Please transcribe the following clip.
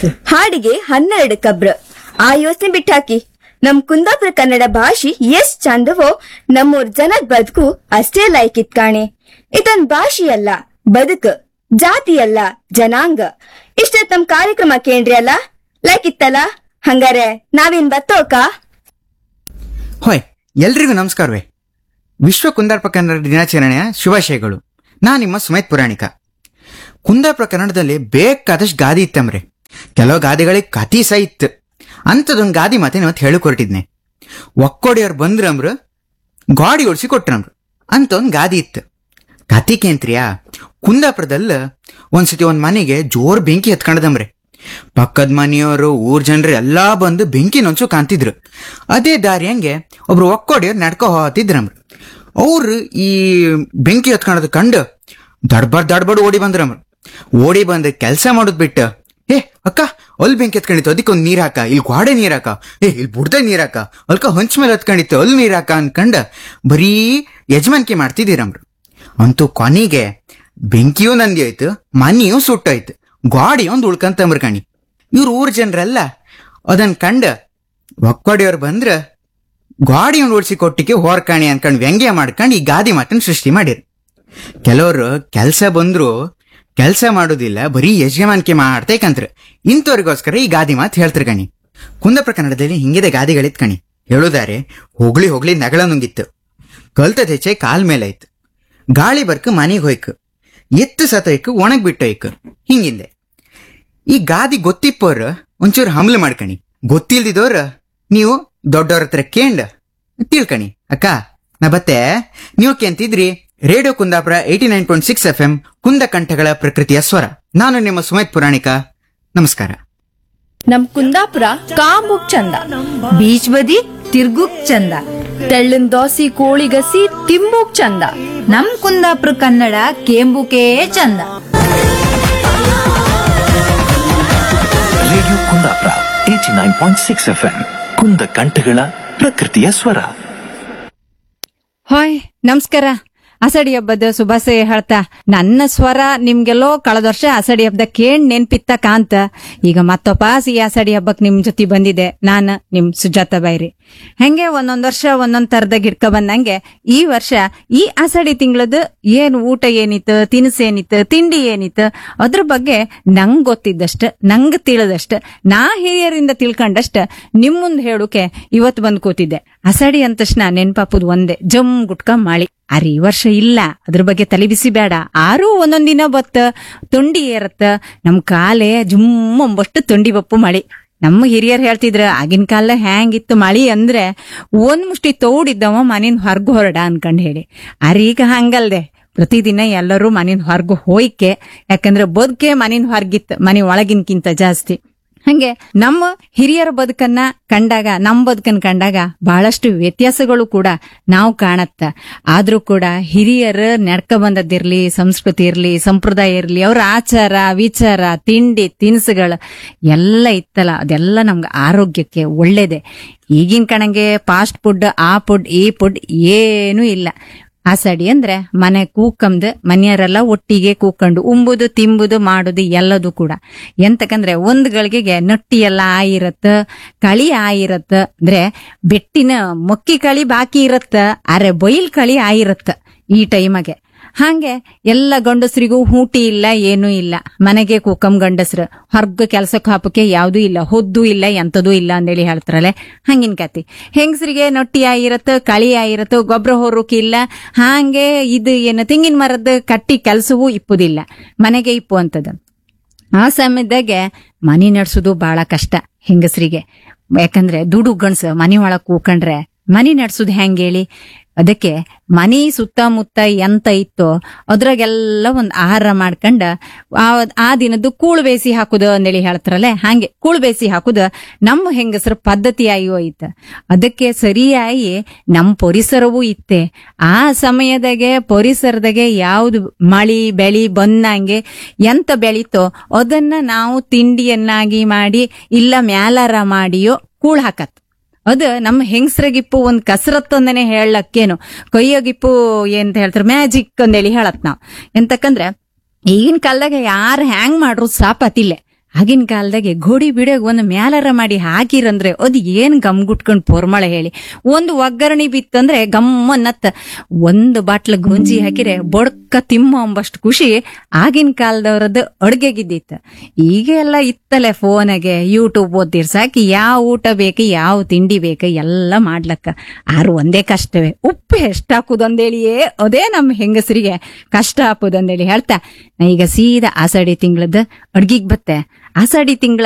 ಹಾಡಿಗೆ ಹನ್ನೆರಡು ಕಬ್ರ ಆ ಯೋಚನೆ ಬಿಟ್ಟಾಕಿ ನಮ್ ಕುಂದಾಪುರ ಕನ್ನಡ ಭಾಷೆ ಎಷ್ಟ್ ಚಂದವೋ ನಮ್ಮೂರ್ ಜನದ್ ಬದುಕು ಅಷ್ಟೇ ಲೈಕಿತ್ ಕಾಣೆ ಇದೊಂದ್ ಭಾಷೆಯಲ್ಲ ಬದುಕು ಜಾತಿಯಲ್ಲ ಜನಾಂಗ ಇಷ್ಟ ನಮ್ ಕಾರ್ಯಕ್ರಮ ಕೇಂದ್ರಿ ಅಲ್ಲ ಲೈಕಿತ್ತಲ್ಲ ಹಂಗಾರೆ ನಾವೇನ್ ಬತ್ತೋಕ ಹೊಯ್ ಎಲ್ರಿಗೂ ನಮಸ್ಕಾರವೇ ವಿಶ್ವ ಕುಂದಾಪುರ ಕನ್ನಡ ದಿನಾಚರಣೆಯ ಶುಭಾಶಯಗಳು ನಾ ನಿಮ್ಮ ಸುಮೇತ್ ಪುರಾಣಿಕ ಕುಂದಾಪುರ ಕನ್ನಡದಲ್ಲಿ ಬೇಕಾದಷ್ಟು ಗಾದಿ ಇತ್ತಂಬ್ರೆ ಕೆಲವು ಗಾದಿಗಳಿಗೆ ಕತಿ ಸಹ ಇತ್ತು ಅಂಥದೊಂದು ಗಾದಿ ಮಾತೆ ಇವತ್ತು ಹೇಳಿ ಹೊರಟಿದ್ನೆ ಒಕ್ಕೋಡಿಯವ್ರು ಬಂದ್ರಮ್ರು ಗಾಡಿ ಓಡಿಸಿ ಕೊಟ್ರಮ್ರು ಅಂತ ಒಂದು ಗಾದಿ ಇತ್ತು ಕತಿ ಕೇಂತ್ರಿಯಾ ಕುಂದಾಪುರದಲ್ಲ ಒಂದ್ಸತಿ ಒಂದ್ ಮನೆಗೆ ಜೋರ್ ಬೆಂಕಿ ಹತ್ಕೊಂಡದಂಬ್ರೆ ಪಕ್ಕದ ಮನೆಯವರು ಊರ್ ಜನರು ಎಲ್ಲಾ ಬಂದು ಬೆಂಕಿ ನೊಂಚು ಕಾಣ್ತಿದ್ರು ಅದೇ ದಾರಿ ಹಂಗೆ ಒಬ್ರು ಒಕ್ಕೋಡಿಯವ್ರು ನಡ್ಕೊ ಹೋತಿದ್ರಮ್ರು ಅವ್ರು ಈ ಬೆಂಕಿ ಹತ್ಕೊಳ್ಳೋದು ಕಂಡು ದಡ್ಬಡ್ ದಡ್ಬಡ್ ಓಡಿ ಬಂದ್ರಮ್ರು ಓಡಿ ಬಂದು ಕೆಲಸ ಮಾಡೋದ್ ಬಿಟ್ಟು ಏ ಅಕ್ಕ ಅಲ್ಲಿ ಬೆಂಕಿ ಹತ್ಕೊಂಡಿತ್ತು ಅದಕ್ಕೊಂದು ನೀರ್ ಹಾಕ ಇಲ್ಲಿ ಗೋಡೆ ನೀರ್ ಹಾಕ ಏ ಇಲ್ಲಿ ಬುಡ್ದ ನೀರ್ ಹಾಕ ಅಲ್ಕ ಹೊಂಚ ಮೇಲೆ ಹತ್ಕೊಂಡಿತ್ತು ಅಲ್ಲಿ ನೀರ್ ಹಾಕ ಅನ್ಕಂಡ ಬರೀ ಯಜಮಾನಿಕೆ ಮಾಡ್ತಿದ್ದೀರಮ್ರು ಅಂತೂ ಕೊನೆಗೆ ಬೆಂಕಿಯೂ ನಂದಿ ಆಯ್ತು ಮನಿಯೂ ಸುಟ್ಟೋಯ್ತು ಗಾಡಿ ಒಂದು ಉಳ್ಕಂತಂಬ್ರ ಕಣಿ ಇವ್ರ ಊರ್ ಜನರೆಲ್ಲ ಅದನ್ ಕಂಡ ಒಕ್ಕೊಡಿಯವ್ರು ಬಂದ್ರ ಗಾಡಿ ಒಂದು ಉಳಿಸಿ ಕೊಟ್ಟಿಗೆ ಹೋರ್ಕಾಣಿ ಅನ್ಕೊಂಡ್ ವ್ಯಂಗ್ಯ ಮಾಡ್ಕೊಂಡು ಈ ಗಾದಿ ಮಾತನ್ನ ಸೃಷ್ಟಿ ಮಾಡಿರ್ ಕೆಲವರು ಕೆಲ್ಸ ಬಂದ್ರು ಕೆಲ್ಸ ಮಾಡೋದಿಲ್ಲ ಬರೀ ಯಜಮಾನಿಕೆ ಮಾಡ್ತೇಕಂತ್ರ ಇಂಥವ್ರಿಗೋಸ್ಕರ ಈ ಗಾದಿ ಮಾತು ಹೇಳ್ತಿರ್ ಕಣಿ ಕುಂದಪ್ರ ಕನ್ನಡದಲ್ಲಿ ಹಿಂಗಿದೆ ಗಾದಿಗಳಿತ್ ಕಣಿ ಹೇಳುದಾರೆ ಹೋಗ್ಲಿ ಹೋಗ್ಲಿ ನಗಳ ನುಂಗಿತ್ತು ಕಲ್ತದ ಹೆಚ್ಚೆ ಕಾಲ್ ಮೇಲಾಯ್ತು ಗಾಳಿ ಬರ್ಕ ಮನೆಗೆ ಹೋಯ್ಕು ಎತ್ತು ಸತೋಯ್ಕು ಒಣಗ್ ಬಿಟ್ಟೋಯ್ಕು ಹಿಂಗಿಂದೆ ಈ ಗಾದಿ ಗೊತ್ತಿಪ್ಪೋರ್ ಒಂಚೂರು ಹಮ್ಲು ಮಾಡ್ಕಣಿ ಗೊತ್ತಿಲ್ದಿದೋರ್ ನೀವು ದೊಡ್ಡವ್ರ ಹತ್ರ ಕೇಂಡ್ ತಿಳ್ಕಣಿ ಅಕ್ಕ ನಾ ಬತ್ತೆ ನೀವು ಕೇಂತಿದ್ರಿ radio Kundapura eighty nine point six F M ಕುಂದ ಕಂಠಗಳ ಪ್ರಕೃತಿಯ ಸ್ವರ ನಾನು ನಿಮ್ಮ ಸುಮೇತ್ ಪುರಾಣಿಕ ನಮಸ್ಕಾರ ನಮ್ ಕುಂದಾಪುರ ಕಾಂಬುಕ್ ಚಂದ ಬೀಚ್ ಬದಿ ತಿರ್ಗುಕ್ ಚಂದ ತೆಳ್ಳನ್ ದೋಸಿ ಕೋಳಿಗಸಿ ತಿಂಬುಕ್ ಚಂದ ನಮ್ ಕುಂದಾಪುರ ಕನ್ನಡ ಕೇಂಬುಕೇ ಚಂದ radio Kundapura eighty nine point six F M ಕುಂದ ಕಂಠಗಳ ಪ್ರಕೃತಿಯ ಸ್ವರ ಹಾಯ್ ನಮಸ್ಕಾರ ಅಸಡಿ ಹಬ್ಬದ ಶುಭಾಶಯ ಹೇಳ್ತಾ ನನ್ನ ಸ್ವರ ನಿಮ್ಗೆಲ್ಲೋ ಕಳೆದ ವರ್ಷ ಅಸಡಿ ಹಬ್ಬದ ಕೇಳ್ ನೆನ್ಪಿತ್ತ ಕಾಂತ ಈಗ ಮತ್ತೊಪಾಸ್ ಈ ಅಸಡಿ ಹಬ್ಬಕ್ ನಿಮ್ ಜೊತೆ ಬಂದಿದೆ ನಾನು ನಿಮ್ ಸುಜಾತ ಬೈರಿ ಹೆಂಗೆ ಒಂದೊಂದ್ ವರ್ಷ ಒಂದೊಂದ್ ತರದ ಗಿಡ್ಕ ಬಂದಂಗೆ ಈ ವರ್ಷ ಈ ಅಸಡಿ ತಿಂಗಳದ ಏನ್ ಊಟ ಏನಿತ್ತು ತಿನಿಸು ಏನಿತ್ತು ತಿಂಡಿ ಏನಿತ್ತು ಅದ್ರ ಬಗ್ಗೆ ನಂಗ್ ಗೊತ್ತಿದ್ದಷ್ಟ ನಂಗ್ ತಿಳಿದಷ್ಟ ನಾ ಹಿರಿಯರಿಂದ ತಿಳ್ಕೊಂಡಷ್ಟ ನಿಮ್ ಮುಂದ್ ಹೇಳುಕೆ ಇವತ್ ಬಂದ್ ಕೂತಿದ್ದೆ ಅಸಡಿ ಅಂದ ತಕ್ಷಣ ನೆನ್ಪಾಪುದ್ ಒಂದೇ ಜಮ್ ಗುಟ್ಕ ಮಾಳಿ ಅರೆ ಈ ವರ್ಷ ಇಲ್ಲ ಅದ್ರ ಬಗ್ಗೆ ತಲೆ ಬಿಸಿ ಬೇಡ ಆರೂ ಒಂದೊಂದ್ ದಿನ ಬತ್ತ ತೊಂಡಿ ಏರತ್ತ ನಮ್ ಕಾಲೇ ಜುಮ್ ಅಂಬಷ್ಟು ತೊಂಡಿ ಬಪ್ಪು ಮಳಿ ನಮ್ಮ ಹಿರಿಯರ್ ಹೇಳ್ತಿದ್ರ ಆಗಿನ ಕಾಲ ಹ್ಯಾಂಗಿತ್ತು ಮಳಿ ಅಂದ್ರೆ ಒಂದ್ ಮುಷ್ಟಿ ತೌಡಿದ್ದವ ಮನಿನ್ ಹೊರ್ಗು ಹೊರಡ ಅನ್ಕಂಡ್ ಹೇಳಿ ಅರೆ ಈಗ ಹಂಗಲ್ದೆ ಪ್ರತಿದಿನ ಎಲ್ಲರೂ ಮನಿನ್ ಹೊರ್ಗು ಹೋಯ್ಕೆ ಯಾಕಂದ್ರೆ ಬದುಕೆ ಮನಿನ್ ಹೊರ್ಗಿತ್ತು ಮನೆ ಒಳಗಿನ್ಕಿಂತ ಜಾಸ್ತಿ ಹಂಗೆ ನಮ್ಮ ಹಿರಿಯರ ಬದುಕನ್ನ ಕಂಡಾಗ ನಮ್ಮ ಬದುಕನ್ನ ಕಂಡಾಗ ಬಹಳಷ್ಟು ವ್ಯತ್ಯಾಸಗಳು ಕೂಡ ನಾವು ಕಾಣತ್ತ ಆದ್ರೂ ಕೂಡ ಹಿರಿಯರ ನಡ್ಕ ಬಂದದ್ದಿರ್ಲಿ ಸಂಸ್ಕೃತಿ ಇರ್ಲಿ ಸಂಪ್ರದಾಯ ಇರ್ಲಿ ಅವ್ರ ಆಚಾರ ವಿಚಾರ ತಿಂಡಿ ತಿನಿಸುಗಳು ಎಲ್ಲ ಇತ್ತಲ್ಲ ಅದೆಲ್ಲ ನಮ್ಗೆ ಆರೋಗ್ಯಕ್ಕೆ ಒಳ್ಳೇದೆ ಈಗಿನ ಕಣಂಗೆ ಫಾಸ್ಟ್ ಫುಡ್ ಆ ಫುಡ್ ಈ ಫುಡ್ ಏನೂ ಇಲ್ಲ ಆಸಡಿ ಅಂದ್ರೆ ಮನೆ ಕೂಕಂದು ಮನೆಯವರೆಲ್ಲ ಒಟ್ಟಿಗೆ ಕೂಕೊಂಡು ಉಂಬುದು ತಿಂಬುದು ಮಾಡುದು ಎಲ್ಲದು ಕೂಡ ಎಂತಕಂದ್ರೆ ಒಂದ್ ಗಳಿಗೆಗೆ ನಟ್ಟಿ ಎಲ್ಲ ಆಯಿರತ್ತ ಕಳಿ ಆಯಿರತ್ತ ಅಂದ್ರೆ ಬೆಟ್ಟಿನ ಮೊಕ್ಕಿ ಕಳಿ ಬಾಕಿ ಇರತ್ತ ಅರೆ ಬೈಲ್ ಕಳಿ ಆಯಿರತ್ತ ಈ ಟೈಮಗೆ ಹಾಗೆ ಎಲ್ಲ ಗಂಡಸರಿಗೂ ಹೂಟಿ ಇಲ್ಲ ಏನೂ ಇಲ್ಲ ಮನೆಗೆ ಕೂಕಂ ಗಂಡಸ್ರು ಹೊರ್ಗ ಕೆಲ್ಸಕ್ಕೆ ಹಾಪಕ್ಕೆ ಯಾವ್ದೂ ಇಲ್ಲ ಹೊದ್ದು ಇಲ್ಲ ಎಂತದೂ ಇಲ್ಲ ಅಂದೇಳಿ ಹೇಳ್ತಾರಲ್ಲ ಹಂಗಿನ ಕತಿ ಹೆಂಗಸರಿಗೆ ನೊಟ್ಟಿ ಆಗಿರತ್ತ ಕಳಿ ಆಗಿರತ್ತ ಗೊಬ್ಬರ ಹೊರೋಕೆ ಇಲ್ಲ ಹಾಗೆ ಇದು ಏನು ತೆಂಗಿನ ಮರದ ಕಟ್ಟಿ ಕೆಲಸವೂ ಇಪ್ಪುದಿಲ್ಲ ಮನೆಗೆ ಇಪ್ಪು ಅಂತದ ಆ ಸಮಯದಾಗೆ ಮನಿ ನಡ್ಸೋದು ಬಹಳ ಕಷ್ಟ ಹೆಂಗಸರಿಗೆ ಯಾಕಂದ್ರೆ ದುಡು ಗಂಡ್ಸ ಮನಿ ಒಳಗ್ ಕೂಕೊಂಡ್ರೆ ಮನಿ ನಡ್ಸೋದು ಹೆಂಗ್ ಹೇಳಿ ಅದಕ್ಕೆ ಮನಿ ಸುತ್ತಮುತ್ತ ಎಂತ ಇತ್ತೋ ಅದ್ರಾಗೆಲ್ಲ ಒಂದ್ ಆಹಾರ ಮಾಡ್ಕೊಂಡ ಆ ಆ ದಿನದ್ದು ಕೂಳು ಬೇಸಿ ಹಾಕುದು ಅಂದೇಳಿ ಹೇಳ್ತಾರಲ್ಲ ಹಾಗೆ ಕೂಳು ಬೇಸಿ ಹಾಕುದು ನಮ್ಮ ಹೆಂಗಸರ ಪದ್ಧತಿ ಆಗಿ ಹೋಯ್ತ ಅದಕ್ಕೆ ಸರಿಯಾಗಿ ನಮ್ಮ ಪರಿಸರವೂ ಇತ್ತೆ ಆ ಸಮಯದಾಗೆ ಪರಿಸರದಾಗೆ ಯಾವ್ದು ಮಳಿ ಬೆಳಿ ಬಂದಂಗೆ ಎಂತ ಬೆಳೀತೋ ಅದನ್ನ ನಾವು ತಿಂಡಿಯನ್ನಾಗಿ ಮಾಡಿ ಇಲ್ಲ ಮ್ಯಾಲಾರ ಮಾಡಿಯೋ ಕೂಳ್ ಹಾಕತ್ ಅದು ನಮ್ಮ ಹೆಂಗಸ್ರಗಿಪ್ಪು ಒಂದ್ ಕಸರತ್ ಅಂದನೆ ಹೇಳಕ್ಕೇನು ಕೊಯ್ಯೋಗಿಪ್ಪು ಏನ್ ಹೇಳ್ತಾರೆ ಮ್ಯಾಜಿಕ್ ಅಂದೇಳಿ ಹೇಳತ್ ನಾವ್ ಎಂತಕಂದ್ರೆ ಈಗಿನ ಕಾಲದಾಗ ಯಾರು ಹ್ಯಾಂಗ್ ಮಾಡ್ರು ಸಾಪತಿಲ್ಲೆ ಆಗಿನ ಕಾಲದಾಗೆ ಗೋಡಿ ಬಿಡೋಗ್ ಒಂದು ಮ್ಯಾಲರ ಮಾಡಿ ಹಾಕಿರಂದ್ರೆ ಅದ್ ಏನ್ ಗಮ್ ಗುಟ್ಕೊಂಡ್ ಪೊರ್ಮಳೆ ಹೇಳಿ ಒಂದು ಒಗ್ಗರಣೆ ಬಿತ್ತಂದ್ರೆ ಗಮ್ಮನ್ನತ್ತ ಒಂದು ಬಾಟ್ಲ ಗುಂಜಿ ಹಾಕಿರೆ ಬೊಡ್ಕ ತಿಮ್ಮ ಅಂಬಷ್ಟು ಖುಷಿ ಆಗಿನ ಕಾಲದವ್ರದ್ದು ಅಡ್ಗೆಗಿದ್ದಿತ್ತು ಈಗ ಎಲ್ಲ ಇತ್ತಲೆ ಫೋನಾಗೆ ಯೂಟ್ಯೂಬ್ ಓದ್ತಿರ್ ಸಾಕಿ ಯಾವ ಊಟ ಬೇಕು ಯಾವ ತಿಂಡಿ ಬೇಕು ಎಲ್ಲ ಮಾಡ್ಲಕ್ಕ ಆರು ಒಂದೇ ಕಷ್ಟವೇ ಉಪ್ಪು ಎಷ್ಟು ಹಾಕುದಂದೇಳಿಯೇ ಅದೇ ನಮ್ಮ ಹೆಂಗಸರಿಗೆ ಕಷ್ಟ ಹಾಕುದಂದೇಳಿ ಹೇಳ್ತಾ ನಾ ಈಗ ಸೀದಾ ಆಷಾಢಿ ತಿಂಗಳದ ಅಡ್ಗಿಗ್ ಬತ್ತೆ ಆಷಾಢಿ ತಿಂಗಳ